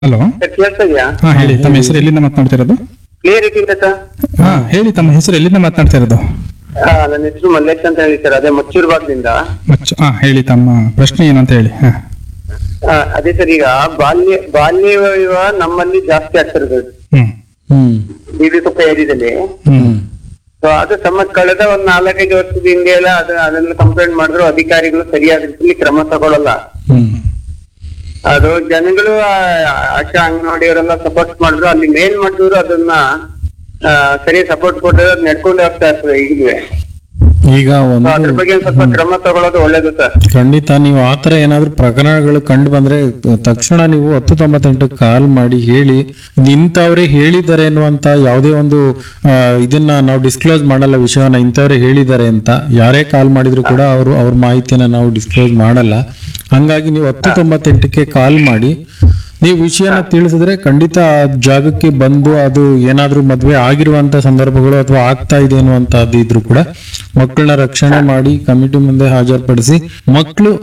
hello sir ಕೇಳ್ತಾ ಇದೆಯಾ ಹಾ ಹೇಳಿ ತಮ್ಮ ಹೆಸರು ಎಲ್ಲಿಂದ ಮಾತನಾಡ್ತಿರೋದು ಕ್ಲಿಯರ್ ಇದೆ ಸರ್ ಹಾ ಹೇಳಿ ತಮ್ಮ ಹೆಸರು ಎಲ್ಲಿಂದ ಮಾತನಾಡ್ತಾ ಇರೋದು ಹಾ ನನ್ನ ಹೆಸರು ಮಲ್ಲೇಶ್ ಅಂತ ಹೇಳಿ ಸರ್ ಅದೇ ಮಚ್ಚೂರ್ ಭಾಗದಿಂದ ಮಚ್ಚ ಹಾ ಹೇಳಿ ತಮ್ಮ ಪ್ರಶ್ನೆ ಏನಂತ ಹೇಳಿ ಹಾ ಆ, ಅದೇ ಸರ್ ಈಗ ಬಾಲ್ಯ ಬಾಲ್ಯ ವಿವಾಹ ನಮ್ಮಲ್ಲಿ ಜಾಸ್ತಿ ಆಗ್ತಿರೋದು ಹ್ಮ್ ಹ್ಮ್ ಬೀದಿಕೊಪ್ಪ ಏರಿಯಾದಲ್ಲಿ ಹ್ಮ್ ಸೊ ಅದು ತಮ್ಮ ಕಳೆದ ಒಂದ್ ನಾಲ್ಕೈದು ವರ್ಷದ ಹಿಂದೆ ಎಲ್ಲ ಅದ ಅದನ್ನ ಕಂಪ್ಲೇಂಟ್ ಮಾಡಿದ್ರು ಅಧಿಕಾರಿಗಳು ಸರಿಯಾದ ರೀತಿಯಲ್ಲಿ ಕ್ರಮ ತಗೊಳ್ಳಲ್ಲ ಹ್ಮ್ ಅದು ಜನಗಳು ಆ, ಆಶಾ ಅಂಗನವಾಡಿಯವರೆಲ್ಲ ಸಪೋರ್ಟ್ ಮಾಡಿದ್ರು ಅಲ್ಲಿ ಮೇಲ್ ಮಾಡಿದ್ರು ಅದನ್ನ ಆ, ಸರಿ ಸಪೋರ್ಟ್ ಕೊಟ್ಟರೆ ಅದ್ ನಡ್ಕೊಂಡು ಹೋಗ್ತಾ ಇರ್ತದೆ ಈಗಲೂ ಈಗ So, ಅದ್ರ ಒಂದು ಬಗ್ಗೆ ಒಂದ್ ಸ್ವಲ್ಪ ಕ್ರಮ ತಗೊಳ್ಳೋದು ಒಳ್ಳೇದು ಸರ್ ಖಂಡಿತ ನೀವು ಆತರ ಏನಾದ್ರೂ ಪ್ರಕರಣಗಳು ಕಂಡು ಬಂದ್ರೆ ತಕ್ಷಣ ನೀವು ಹತ್ತು ತೊಂಬತ್ತೆಂಟು ಕಾಲ್ ಮಾಡಿ ಹೇಳಿ ಇಂಥವ್ರೆ ಹೇಳಿದ್ದಾರೆ ಅನ್ನುವಂತ ಯಾವುದೇ ಒಂದು ಆ, ಇದನ್ನ ನಾವು ಡಿಸ್ಕ್ಲೋಸ್ ಮಾಡಲ್ಲ ವಿಷಯವನ್ನ ಇಂಥವ್ರೆ ಹೇಳಿದ್ದಾರೆ ಅಂತ ಯಾರೇ ಕಾಲ್ ಮಾಡಿದ್ರು ಕೂಡ ಅವರು ಅವ್ರ ಮಾಹಿತಿಯನ್ನ ನಾವು ಡಿಸ್ಕ್ಲೋಸ್ ಮಾಡಲ್ಲ ಹಂಗಾಗಿ ನೀವು ಹತ್ತು ತೊಂಬತ್ತೆಂಟಕ್ಕೆ ಕಾಲ್ ಮಾಡಿ ನೀವು ವಿಷಯನ ತಿಳಿಸಿದ್ರೆ ಖಂಡಿತ ಆ ಜಾಗಕ್ಕೆ ಬಂದು ಅದು ಏನಾದ್ರೂ ಮದ್ವೆ ಆಗಿರುವಂತ ಸಂದರ್ಭಗಳು ಅಥವಾ ಆಗ್ತಾ ಇದೆ ಅನ್ನುವಂತದ್ದು ಇದ್ರು ಕೂಡ ಮಕ್ಕಳನ್ನ ರಕ್ಷಣೆ ಮಾಡಿ ಕಮಿಟಿ ಮುಂದೆ ಹಾಜರುಪಡಿಸಿ ಮಕ್ಕಳು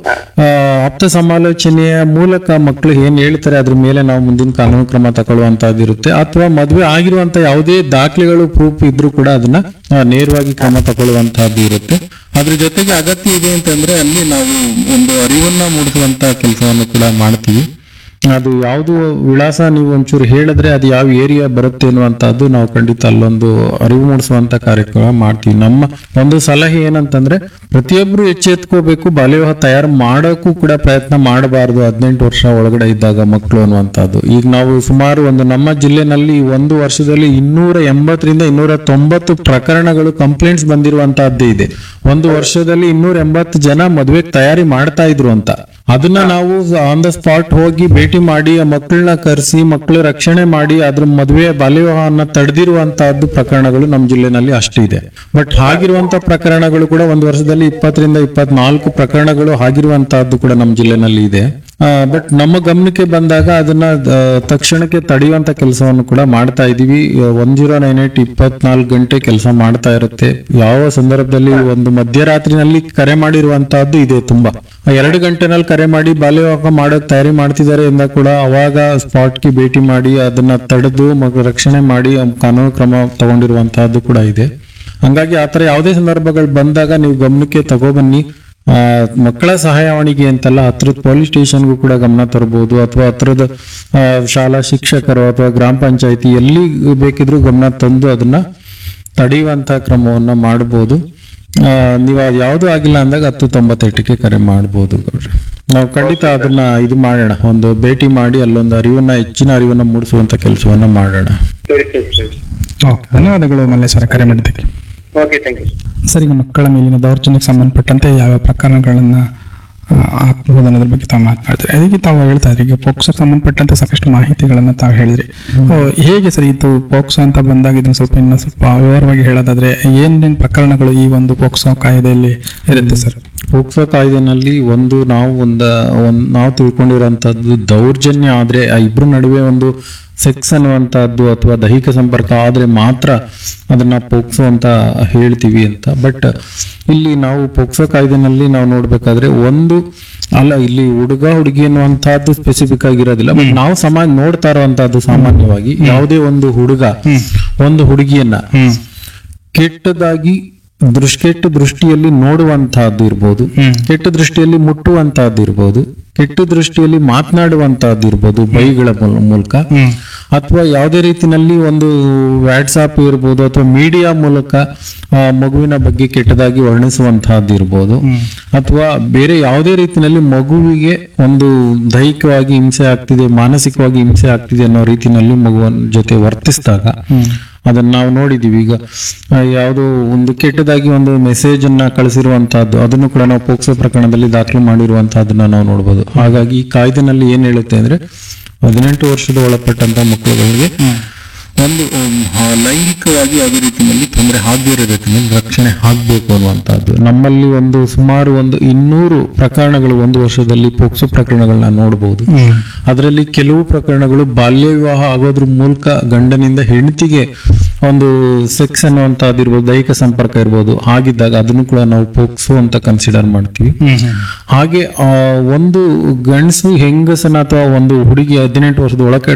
ಆಪ್ತ ಸಮಾಲೋಚನೆಯ ಮೂಲಕ ಮಕ್ಕಳು ಏನ್ ಹೇಳ್ತಾರೆ ಅದ್ರ ಮೇಲೆ ನಾವು ಮುಂದಿನ ಕಾನೂನು ಕ್ರಮ ತಗೊಳ್ಳುವಂತದ್ದು ಇರುತ್ತೆ ಅಥವಾ ಮದ್ವೆ ಆಗಿರುವಂತ ಯಾವುದೇ ದಾಖಲೆಗಳು ಪ್ರೂಫ್ ಇದ್ರೂ ಕೂಡ ಅದನ್ನ ಆ, ನೇರವಾಗಿ ಕ್ರಮ ತಗೊಳ್ಳುವಂತಹದ್ದು ಇರುತ್ತೆ ಅದ್ರ ಜೊತೆಗೆ ಅಗತ್ಯ ಇದೆ ಅಂತಂದ್ರೆ ಅಲ್ಲಿ ನಾವು ಒಂದು ಅರಿವನ್ನ ಮೂಡಿಸುವಂತ ಕೆಲಸವನ್ನು ಕೂಡ ಮಾಡ್ತೀವಿ ಅದು ಯಾವುದು ವಿಳಾಸ ನೀವು ಒಂಚೂರು ಹೇಳಿದ್ರೆ ಅದು ಯಾವ ಏರಿಯಾ ಬರುತ್ತೆ ಅನ್ನುವಂಥದ್ದು ನಾವು ಖಂಡಿತ ಅಲ್ಲೊಂದು ಅರಿವು ಮೂಡಿಸುವಂತ ಕಾರ್ಯಕ್ರಮ ಮಾಡ್ತೀವಿ ನಮ್ಮ ಒಂದು ಸಲಹೆ ಏನಂತಂದ್ರೆ ಪ್ರತಿಯೊಬ್ರು ಎಚ್ಚೆತ್ಕೋಬೇಕು ಬಾಲ್ಯವಿವಾಹ ತಯಾರು ಮಾಡೋಕ್ಕೂ ಕೂಡ ಪ್ರಯತ್ನ ಮಾಡಬಾರದು ಹದಿನೆಂಟು ವರ್ಷ ಒಳಗಡೆ ಇದ್ದಾಗ ಮಕ್ಕಳು ಅನ್ನುವಂಥದ್ದು ಈಗ ನಾವು ಸುಮಾರು ಒಂದು ನಮ್ಮ ಜಿಲ್ಲೆನಲ್ಲಿ ಒಂದು ವರ್ಷದಲ್ಲಿ ಇನ್ನೂರ ಎಂಬತ್ತರಿಂದ ಇನ್ನೂರ ತೊಂಬತ್ತು ಪ್ರಕರಣಗಳು ಕಂಪ್ಲೇಂಟ್ಸ್ ಬಂದಿರುವಂತಹದ್ದೇ ಇದೆ ಒಂದು ವರ್ಷದಲ್ಲಿ ಇನ್ನೂರ ಎಂಬತ್ತು ಜನ ಮದುವೆಗೆ ತಯಾರಿ ಮಾಡ್ತಾ ಇದ್ರು ಅಂತ ಅದನ್ನ ನಾವು ಆನ್ ದ ಸ್ಪಾಟ್ ಹೋಗಿ ಭೇಟಿ ಮಾಡಿ ಆ ಮಕ್ಕಳನ್ನ ಕರೆಸಿ ಮಕ್ಕಳ ರಕ್ಷಣೆ ಮಾಡಿ ಅದ್ರ ಮದುವೆ ಬಾಲ್ಯವಿವಾಹನ ತಡೆದಿರುವಂತಹದ್ದು ಪ್ರಕರಣಗಳು ನಮ್ಮ ಜಿಲ್ಲೆನಲ್ಲಿ ಅಷ್ಟಿದೆ ಬಟ್ ಹಾಗಿರುವಂತ ಪ್ರಕರಣಗಳು ಕೂಡ ಒಂದು ವರ್ಷದಲ್ಲಿ ಇಪ್ಪತ್ತರಿಂದ ಇಪ್ಪತ್ನಾಲ್ಕು ಪ್ರಕರಣಗಳು ಆಗಿರುವಂತಹದ್ದು ಕೂಡ ನಮ್ಮ ಜಿಲ್ಲೆನಲ್ಲಿ ಇದೆ ಬಟ್ ನಮ್ಮ ಗಮನಕ್ಕೆ ಬಂದಾಗ ಅದನ್ನ ಆ, ತಕ್ಷಣಕ್ಕೆ ತಡೆಯುವಂತ ಕೆಲಸವನ್ನು ಕೂಡ ಮಾಡ್ತಾ ಇದೀವಿ ಒನ್ ಜೀರೋ ನೈನ್ ಏಟ್ ಇಪ್ಪತ್ನಾಲ್ಕು ಗಂಟೆ ಕೆಲಸ ಮಾಡ್ತಾ ಇರುತ್ತೆ ಯಾವ ಸಂದರ್ಭದಲ್ಲಿ ಒಂದು ಮಧ್ಯರಾತ್ರಿನಲ್ಲಿ ಕರೆ ಮಾಡಿರುವಂತಹದ್ದು ಇದೆ ತುಂಬಾ ಆ ಎರಡು ಗಂಟೆನಲ್ಲಿ ಕರೆ ಮಾಡಿ ಬಾಲ್ಯವಿವಾಹ ಮಾಡೋಕ್ ತಯಾರಿ ಮಾಡ್ತಿದ್ದಾರೆ ಎಂದ ಕೂಡ ಅವಾಗ ಸ್ಪಾಟ್ಗೆ ಭೇಟಿ ಮಾಡಿ ಅದನ್ನ ತಡೆದು ಮಗ ರಕ್ಷಣೆ ಮಾಡಿ ಆ ಕಾನೂನು ಕ್ರಮ ತಗೊಂಡಿರುವಂತಹದ್ದು ಕೂಡ ಇದೆ ಹಂಗಾಗಿ ಆತರ ಯಾವುದೇ ಸಂದರ್ಭಗಳು ಬಂದಾಗ ನೀವು ಗಮನಕ್ಕೆ ತಗೊಬನ್ನಿ ಆ, ಮಕ್ಕಳ ಸಹಾಯವಾಣಿಗೆ ಅಂತಲ್ಲ ಹತ್ರದ ಪೊಲೀಸ್ ಸ್ಟೇಷನ್ಗೂ ಕೂಡ ಗಮನ ತರಬಹುದು ಅಥವಾ ಹತ್ರದ ಆ, ಶಾಲಾ ಶಿಕ್ಷಕರು ಅಥವಾ ಗ್ರಾಮ ಪಂಚಾಯತಿ ಎಲ್ಲಿ ಬೇಕಿದ್ರೂ ಗಮನ ತಂದು ಅದನ್ನ ತಡೆಯುವಂತ ಕ್ರಮವನ್ನ ಮಾಡಬಹುದು ಆ, ನೀವು ಅದು ಯಾವುದು ಆಗಿಲ್ಲ ಅಂದಾಗ ಹತ್ತು ತೊಂಬತ್ತೆಂಟಕ್ಕೆ ಕರೆ ಮಾಡಬಹುದು ಗೌಡ್ರೆ ನಾವು ಖಂಡಿತ ಅದನ್ನ ಇದು ಮಾಡೋಣ ಒಂದು ಭೇಟಿ ಮಾಡಿ ಅಲ್ಲೊಂದು ಅರಿವನ್ನ ಹೆಚ್ಚಿನ ಅರಿವನ್ನ ಮೂಡಿಸುವಂತ ಕೆಲಸವನ್ನ ಮಾಡೋಣ ಸರಿ ಸರಿ ಸರಿ ಓಕೆ ಧನ್ಯವಾದಗಳು ಮಲ್ಲೇಶ್ವರ ಕರೆ ಮಾಡಿದ್ದಕ್ಕೆ ಓಕೆ ಥ್ಯಾಂಕ್ ಯು ಸರ್ ಈಗ ಮಕ್ಕಳ ಮೇಲಿನ ದೌರ್ಜನ್ಯಕ್ಕೆ ಸಂಬಂಧಪಟ್ಟಂತೆ ಯಾವ ಪ್ರಕರಣಗಳನ್ನ ಆ, ಹಾಕ್ಬಹುದು ಅನ್ನೋದ್ರ ಬಗ್ಗೆ ತಾವು ಮಾತನಾಡ್ತಾರೆ ಅದಕ್ಕೆ ತಾವು ಹೇಳ್ತಾ ಇದ್ರಿ ಈಗ ಪೋಕ್ಸೋಗೆ ಸಂಬಂಧಪಟ್ಟಂತೆ ಸಾಕಷ್ಟು ಮಾಹಿತಿಗಳನ್ನ ತಾವು ಹೇಳಿದ್ರಿ ಓ, ಹೇಗೆ ಸರ್ ಇದು ಪೋಕ್ಸೋ ಅಂತ ಬಂದಾಗ ಇದನ್ನ ಸ್ವಲ್ಪ ಇನ್ನು ಸ್ವಲ್ಪ ವಿವರವಾಗಿ ಹೇಳೋದಾದ್ರೆ ಏನೇನು ಪ್ರಕರಣಗಳು ಈ ಒಂದು ಪೋಕ್ಸೋ ಕಾಯ್ದೆಯಲ್ಲಿ ಇರುತ್ತೆ ಸರ್ ಪೋಕ್ಸೋ ಕಾಯ್ದೆನಲ್ಲಿ ಒಂದು ನಾವು ಒಂದ ಒಂದ್ ನಾವು ತಿಳ್ಕೊಂಡಿರೋಂಥದ್ದು ದೌರ್ಜನ್ಯ ಆದ್ರೆ ಆ ಇಬ್ರು ನಡುವೆ ಒಂದು ಸೆಕ್ಸ್ ಅನ್ನುವಂಥದ್ದು ಅಥವಾ ದೈಹಿಕ ಸಂಪರ್ಕ ಆದ್ರೆ ಮಾತ್ರ ಅದನ್ನ ಪೋಕ್ಸೋ ಅಂತ ಹೇಳ್ತೀವಿ ಅಂತ ಬಟ್ ಇಲ್ಲಿ ನಾವು ಪೋಕ್ಸೋ ಕಾಯ್ದೆನಲ್ಲಿ ನಾವು ನೋಡ್ಬೇಕಾದ್ರೆ ಒಂದು ಅಲ್ಲ ಇಲ್ಲಿ ಹುಡುಗ ಹುಡುಗಿ ಅನ್ನುವಂಥದ್ದು ಸ್ಪೆಸಿಫಿಕ್ ಆಗಿರೋದಿಲ್ಲ ಬಟ್ ನಾವು ಸಮಾಜ ನೋಡ್ತಾ ಇರುವಂತಹದ್ದು ಸಾಮಾನ್ಯವಾಗಿ ಯಾವುದೇ ಒಂದು ಹುಡುಗ ಒಂದು ಹುಡುಗಿಯನ್ನ ಹ್ಮ್ ಕೆಟ್ಟದಾಗಿ ದೃಶ್ ಕೆಟ್ಟ ದೃಷ್ಟಿಯಲ್ಲಿ ನೋಡುವಂತಹದ್ದು ಇರ್ಬೋದು ಕೆಟ್ಟ ದೃಷ್ಟಿಯಲ್ಲಿ ಮುಟ್ಟುವಂತಹದ್ದು ಇರ್ಬೋದು ಕೆಟ್ಟ ದೃಷ್ಟಿಯಲ್ಲಿ ಮಾತನಾಡುವಂತಹದ್ದು ಇರ್ಬೋದು ಬೈಗಳ ಮೂಲ- ಮೂಲಕ ಹ್ಮ್ ಅಥವಾ ಯಾವುದೇ ರೀತಿನಲ್ಲಿ ಒಂದು ವಾಟ್ಸಾಪ್ ಇರ್ಬೋದು ಅಥವಾ ಮೀಡಿಯಾ ಮೂಲಕ ಆ, ಮಗುವಿನ ಬಗ್ಗೆ ಕೆಟ್ಟದಾಗಿ ವರ್ಣಿಸುವಂತಹದ್ದು ಇರ್ಬೋದು ಅಥವಾ ಬೇರೆ ಯಾವುದೇ ರೀತಿನಲ್ಲಿ ಮಗುವಿಗೆ ಒಂದು ದೈಹಿಕವಾಗಿ ಹಿಂಸೆ ಆಗ್ತಿದೆ ಮಾನಸಿಕವಾಗಿ ಹಿಂಸೆ ಆಗ್ತಿದೆ ಅನ್ನೋ ರೀತಿನಲ್ಲಿ ಮಗುವಿನ ಜೊತೆ ವರ್ತಿಸಿದಾಗ ಅದನ್ನ ನಾವು ನೋಡಿದೀವಿ ಈಗ ಆ, ಯಾವುದೋ ಒಂದು ಕೆಟ್ಟದಾಗಿ ಒಂದು ಮೆಸೇಜ್ ಅನ್ನ ಕಳಿಸಿರುವಂತಹದ್ದು ಅದನ್ನು ಕೂಡ ನಾವು ಪೋಕ್ಸೋ ಪ್ರಕರಣದಲ್ಲಿ ದಾಖಲು ಮಾಡಿರುವಂತಹದನ್ನ ನಾವು ನೋಡಬಹುದು ಹಾಗಾಗಿ ಈ ಕಾಯ್ದೆನಲ್ಲಿ ಏನ್ ಹೇಳುತ್ತೆ ಅಂದ್ರೆ ಹದಿನೆಂಟು ವರ್ಷದ ಒಳಪಟ್ಟಂತ ಮಕ್ಕಳುಗಳಿಗೆ ಒಂದು ಉಮ್, ಆ, ಲೈಂಗಿಕವಾಗಿ ಯಾವುದೇ ರೀತಿಯಲ್ಲಿ ತೊಂದರೆ ಆಗದಿರೋ ರೀತಿಯಲ್ಲಿ ರಕ್ಷಣೆ ಆಗ್ಬೇಕು ಅನ್ನುವಂಥದ್ದು ನಮ್ಮಲ್ಲಿ ಒಂದು ಸುಮಾರು ಒಂದು ಇನ್ನೂರು ಪ್ರಕರಣಗಳು ಒಂದು ವರ್ಷದಲ್ಲಿ ಪೋಕ್ಸೋ ಪ್ರಕರಣಗಳನ್ನ ನೋಡಬಹುದು ಅದರಲ್ಲಿ ಕೆಲವು ಪ್ರಕರಣಗಳು ಬಾಲ್ಯ ವಿವಾಹ ಆಗೋದ್ರ ಮೂಲಕ ಗಂಡನಿಂದ ಹೆಂಡತಿಗೆ ಒಂದು ಸೆಕ್ಸ್ ಅನ್ನುವಂಥದ್ದು ಇರ್ಬೋದು ದೈಹಿಕ ಸಂಪರ್ಕ ಇರ್ಬೋದು ಆಗಿದ್ದಾಗ ಅದನ್ನು ಕೂಡ ನಾವು ಪೋಕ್ಸೋ ಅಂತ ಕನ್ಸಿಡರ್ ಮಾಡ್ತೀವಿ ಹಾಗೆ ಆ, ಒಂದು ಗಂಡಸು ಹೆಂಗಸನ ಅಥವಾ ಒಂದು ಹುಡುಗಿ ಹದಿನೆಂಟು ವರ್ಷದ ಒಳಗೆ